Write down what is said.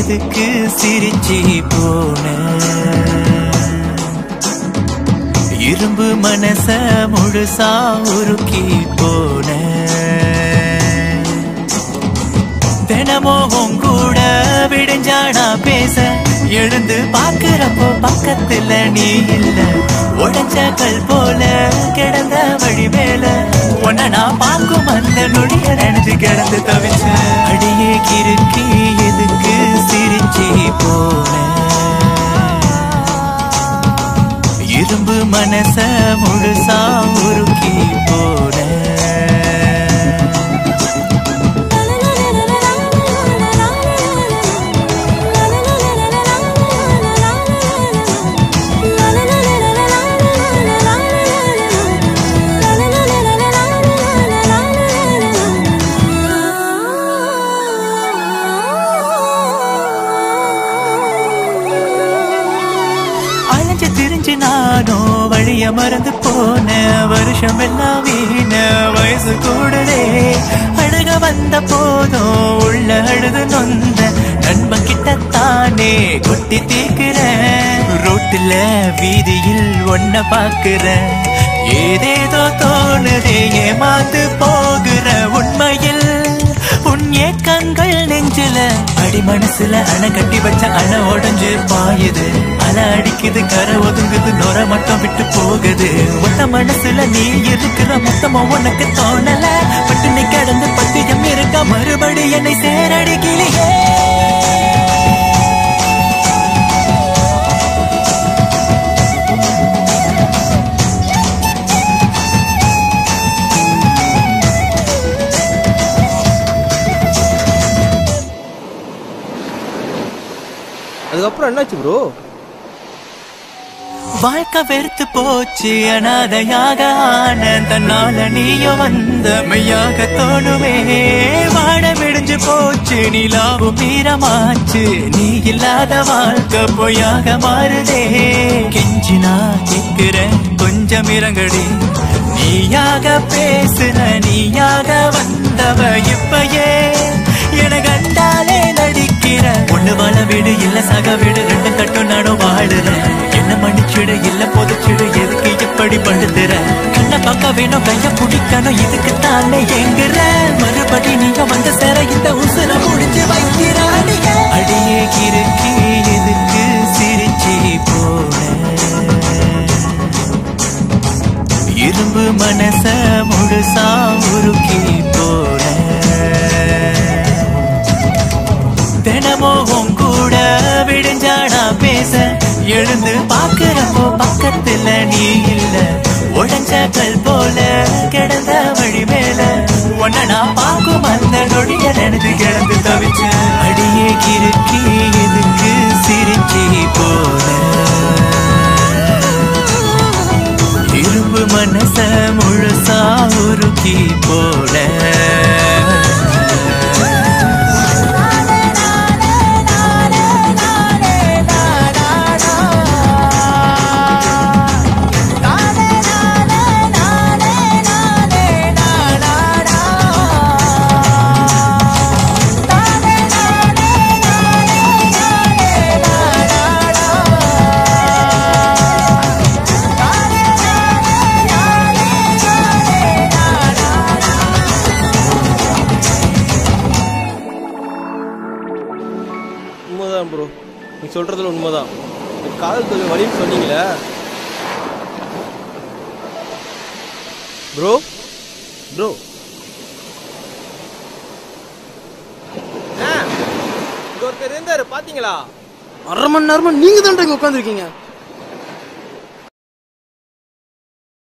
எதுக்கு சிரிச்சி போன இரும்பு மனச முழுசா உருக்கி போன தினமும் உன் கூட விடிஞ்சானா பேச எழுந்து பாக்குறப்போ பக்கத்துல நீ இல்ல உடைஞ்ச கல் போல கிடந்த வழி மேல உன்னை நான் பார்க்கும் அந்த நொடிய நினைச்சு கிடந்து தவிச்ச அடியே கிறுக்கி எதுக்கு சிரிச்சி போன இரும்பு மனச முழுசா உருக்கி போன அலைஞ்சு திரிஞ்சு நானும் வழிய மறந்து போன வருஷம் எல்லாம் வீண வயசு கூடலே அழுக வந்த போதும் உள்ள அழுது நொந்த நண்பன் கிட்ட தானே கொட்டி தீக்குறேன் ரோட்டுல வீதியில் ஒன்ன பாக்குறேன் ஏதேதோ தோணுதே ஏமாந்து போகிற உண்மையில் உன் ஏக்கங்கள் நெஞ்சில அடி மனசுல அணை கட்டி வச்ச அணை உடைஞ்சு பாயுது அலை அடிக்குது கரை ஒதுங்குது நொர மட்டும் விட்டு போகுது ஒத்த மனசுல நீ இருக்கிற மொத்தமா உனக்கு தோணல பட்டு நீ கடந்து பத்தியம் இருக்க மறுபடி என்னை சேரடிக்கிலேயே அதுக்கப்புறம் என்னாச்சு ப்ரோ வாழ்க்கை வெறுத்து போச்சு அனாதையாக ஆன தன்னால நீயும் வந்த மெய்யாக தோணுமே வாட விடிஞ்சு போச்சு நிலாவும் மீறமாச்சு நீ இல்லாத வாழ்க்கை பொய்யாக மாறுதே கெஞ்சி நான் கேட்கிறேன் கொஞ்சம் இறங்கடி நீயாக பேசுற நீயாக வந்தவ இப்பயே என கண்டாலே நடிக்கிற ஒண்ணு வாழ வீடு இல்ல சக வீடு ரெண்டு கட்டும் நானும் வாழுறேன் என்ன மன்னிச்சிடு இல்ல பொதிச்சிடு எதுக்கு இப்படி படுத்துற கண்ணை பார்க்க வேணும் கைய பிடிக்கணும் இதுக்கு தானே எங்குற மறுபடி நீங்க வந்து சேர இந்த உசுர முடிஞ்சு வைக்கிற அடியே அடியே கிறுக்கி எதுக்கு சிரிச்சி போன இரும்பு மனச முழுசா உருக்கி போன தினமும் உன் கூட விடிஞ்சானா பேச எழுந்து பாக்குறப்போ பக்கத்துல நீ இல்ல உடைஞ்ச கல் போல கிடந்த வழி மேல உன்னை நான் பார்க்கும் அந்த நொடிய நினைச்சு கிடந்து தவிச்ச அடியே கிறுக்கி எதுக்கு சிரிச்சி போன இரும்பு மனச முழுசா உருக்கி போல உண்மைதான் ப்ரோ நீ சொல்றதுல உண்மைதான் இந்த காதல் தொழில் வழின்னு சொன்னீங்களே ப்ரோ ப்ரோ இங்க ஒருத்தர் இருந்தாரு பாத்தீங்களா அரை மணி நேரமா நீங்க தான் இங்க உட்காந்துருக்கீங்க